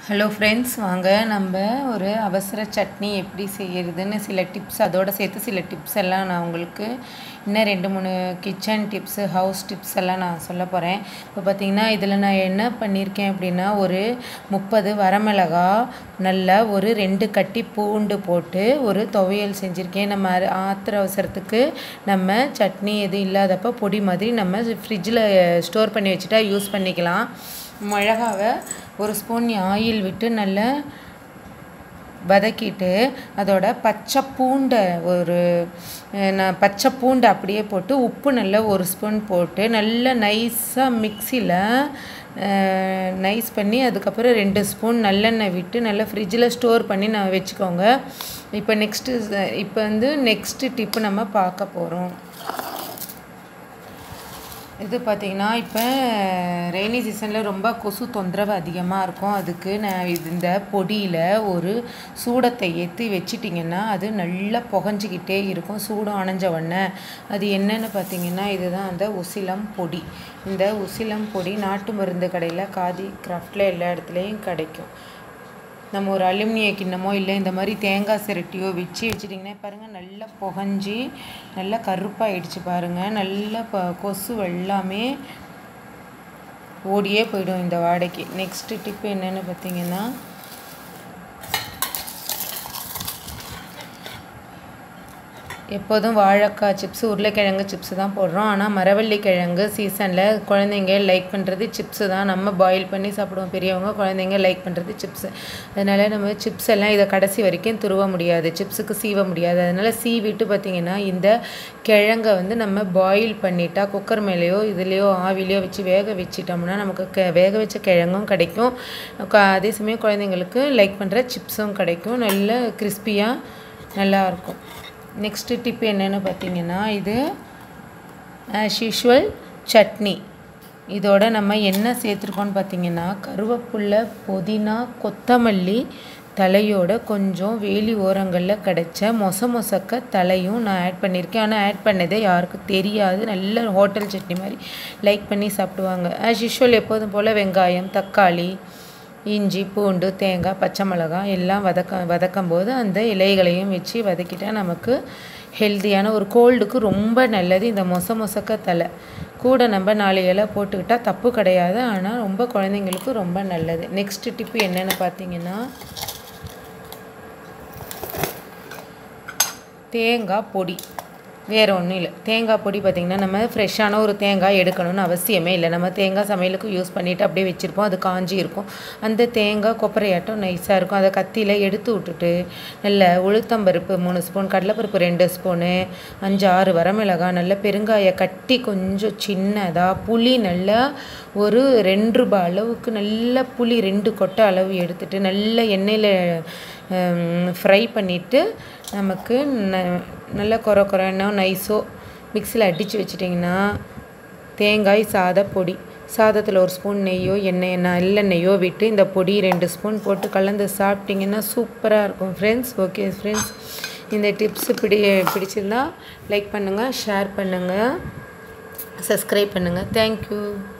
hello friends வாங்க நம்ம ஒரு அவசர சட்னி எப்படி செய்யறதுன்னு சில டிப்ஸ் அதோட சேர்த்து சில டிப்ஸ் எல்லாம் நான் உங்களுக்கு இன்னும் ரெண்டு மூணு கிச்சன் டிப்ஸு ஹவுஸ் டிப்ஸ் எல்லாம் நான் சொல்ல போகிறேன் இப்போ பார்த்தீங்கன்னா இதில் நான் என்ன பண்ணியிருக்கேன் அப்படின்னா ஒரு முப்பது வரமிளகா நல்லா ஒரு ரெண்டு கட்டி பூண்டு போட்டு ஒரு துவையல் செஞ்சுருக்கேன் நம்ம அர- ஆத்திர அவசரத்துக்கு நம்ம சட்னி எதுவும் இல்லாதப்போ பொடி மாதிரி நம்ம ஃப்ரிட்ஜில் ஸ்டோர் பண்ணி வச்சுட்டா யூஸ் பண்ணிக்கலாம் மிளகாவை ஒரு ஸ்பூன் ஆயில் விட்டு நல்லா வதக்கிட்டு அதோட பச்சை பூண்டை ஒரு அஹ், நான் பச்சை பூண்டை அப்படியே போட்டு உப்பு நல்லா ஒரு ஸ்பூன் போட்டு நல்லா நைஸாக மிக்சியில் நைஸ் பண்ணி அதுக்கப்புறம் ரெண்டு ஸ்பூன் நல்லெண்ணெய் விட்டு நல்லா ஃப்ரிட்ஜில் ஸ்டோர் பண்ணி நான் வச்சுக்கோங்க இப்போ நெக்ஸ்ட்டு இப்போ வந்து நெக்ஸ்ட்டு டிப்பு நம்ம பார்க்க போகிறோம் இது பார்த்தீங்கன்னா இப்போ ரெய்னி சீசனில் ரொம்ப கொசு தொந்தரவு அதிகமாக இருக்கும் அதுக்கு நான் இது இந்த பொடியில் ஒரு சூடத்தை ஏற்றி வச்சிட்டிங்கன்னா அது நல்லா புகஞ்சிக்கிட்டே இருக்கும் சூடம் அணைஞ்ச உடனே அது என்னன்னு பார்த்தீங்கன்னா இதுதான் அந்த உசிலம் பொடி இந்த உசிலம் பொடி நாட்டு மருந்து கடையில் காதி கிராஃப்டில் எல்லா இடத்துலையும் கிடைக்கும் நம்ம ஒரு அலுமினிய கிண்ணமோ இல்லை இந்த மாதிரி தேங்காய் சிரட்டியோ வச்சு வச்சிட்டிங்கன்னா பாருங்கள் நல்லா புகஞ்சி நல்லா கருப்பாயிடுச்சு பாருங்கள் நல்லா ப கொசு எல்லாமே ஓடியே போயிடும் இந்த வாடைக்கு நெக்ஸ்ட்டு டிப்பு என்னென்னு பார்த்தீங்கன்னா எப்போதும் வாழைக்காய் சிப்ஸ் உருளைக்கிழங்கு சிப்ஸ் தான் போடுறோம் ஆனால் மரவள்ளி கிழங்கு சீசனில் குழந்தைங்க லைக் பண்ணுறது சிப்ஸு தான் நம்ம பாயில் பண்ணி சாப்பிடுவோம் பெரியவங்க குழந்தைங்க லைக் பண்ணுறது சிப்ஸு அதனால் நம்ம சிப்ஸ் எல்லாம் இதை கடைசி வரைக்கும் துருவ முடியாது சிப்ஸுக்கு சீவ முடியாது அதனால் சீவிட்டு பார்த்திங்கன்னா இந்த கிழங்கை வந்து நம்ம பாயில் பண்ணிட்டா குக்கர் மேலேயோ இதுலேயோ ஆவிலையோ வச்சு வேக வச்சிட்டோம்னா நமக்கு க வேக வச்ச கிழங்கும் கிடைக்கும் க- அதே சமயம் குழந்தைங்களுக்கு லைக் பண்ணுற சிப்ஸும் கிடைக்கும் நல்ல கிறிஸ்பியாக நல்லாயிருக்கும் நெக்ஸ்ட்டு டிப் என்னன்னு பார்த்தீங்கன்னா இது ஆஸ் யூஷுவல் சட்னி இதோட நம்ம என்ன சேர்த்துருக்கோம்னு பார்த்தீங்கன்னா கருவேப்புல்லை புதினா கொத்தமல்லி தலையோட கொஞ்சம் வேலி ஓரங்களில் கிடைச்ச மொச மொசக்க தலையும் நான் ஆட் பண்ணியிருக்கேன் ஆனால் ஆட் பண்ணதே யாருக்கும் தெரியாது நல்ல ஹோட்டல் சட்னி மாதிரி லைக் பண்ணி சாப்பிடுவாங்க ஆஸ் யூஷுவல் எப்போதும் போல் வெங்காயம் தக்காளி இஞ்சி பூண்டு தேங்காய் பச்சை மிளகாய் எல்லாம் வதக்க வதக்கும் போது அந்த இலைகளையும் வச்சு வதக்கிட்டா நமக்கு ஹெல்த்தியான ஒரு கோல்டுக்கு ரொம்ப நல்லது இந்த மொச மொசக்க தலை கூட நம்ம நாலு இலை போட்டுக்கிட்டா தப்பு கிடையாது ஆனால் ரொம்ப குழந்தைங்களுக்கு ரொம்ப நல்லது நெக்ஸ்ட் டிப்பு என்னென்னு பார்த்தீங்கன்னா தேங்காய் பொடி வேறு ஒன்றும் இல்லை தேங்காய் பொடி பார்த்திங்கன்னா நம்ம ஃப்ரெஷ்ஷான ஒரு தேங்காய் எடுக்கணும்னு அவசியமே இல்லை நம்ம தேங்காய் சமையலுக்கு யூஸ் பண்ணிவிட்டு அப்படியே வச்சுருப்போம் அது காஞ்சி இருக்கும் அந்த தேங்காய் கொப்பரையாட்டம் நைஸாக இருக்கும் அதை கத்தியில் எடுத்து விட்டுட்டு நல்ல உளுத்தம்பருப்பு மூணு ஸ்பூன் கடலைப்பருப்பு ரெண்டு ஸ்பூனு அஞ்சு ஆறு வரமிளகாய் நல்ல பெருங்காய கட்டி கொஞ்சம் சின்னதாக புளி நல்லா ஒரு ரெண்டு ரூபாய் அளவுக்கு நல்ல புளி ரெண்டு கொட்டை அளவு எடுத்துட்டு நல்ல எண்ணெயில் ஃப்ரை பண்ணிவிட்டு நமக்கு ந நல்ல குறை குறைன்னோ நைஸோ மிக்சியில் அடித்து வச்சிட்டிங்கன்னா தேங்காய் சாத பொடி சாதத்தில் ஒரு ஸ்பூன் நெய்யோ எண்ணெய் நல்லெண்ணெய்யோ விட்டு இந்த பொடி ரெண்டு ஸ்பூன் போட்டு கலந்து சாப்பிட்டிங்கன்னா சூப்பராக இருக்கும் ஃப்ரெண்ட்ஸ் ஓகே ஃப்ரெண்ட்ஸ் இந்த டிப்ஸ் பிடி பிடிச்சிருந்தா லைக் பண்ணுங்கள் ஷேர் பண்ணுங்கள் சப்ஸ்கிரைப் பண்ணுங்கள் தேங்க்யூ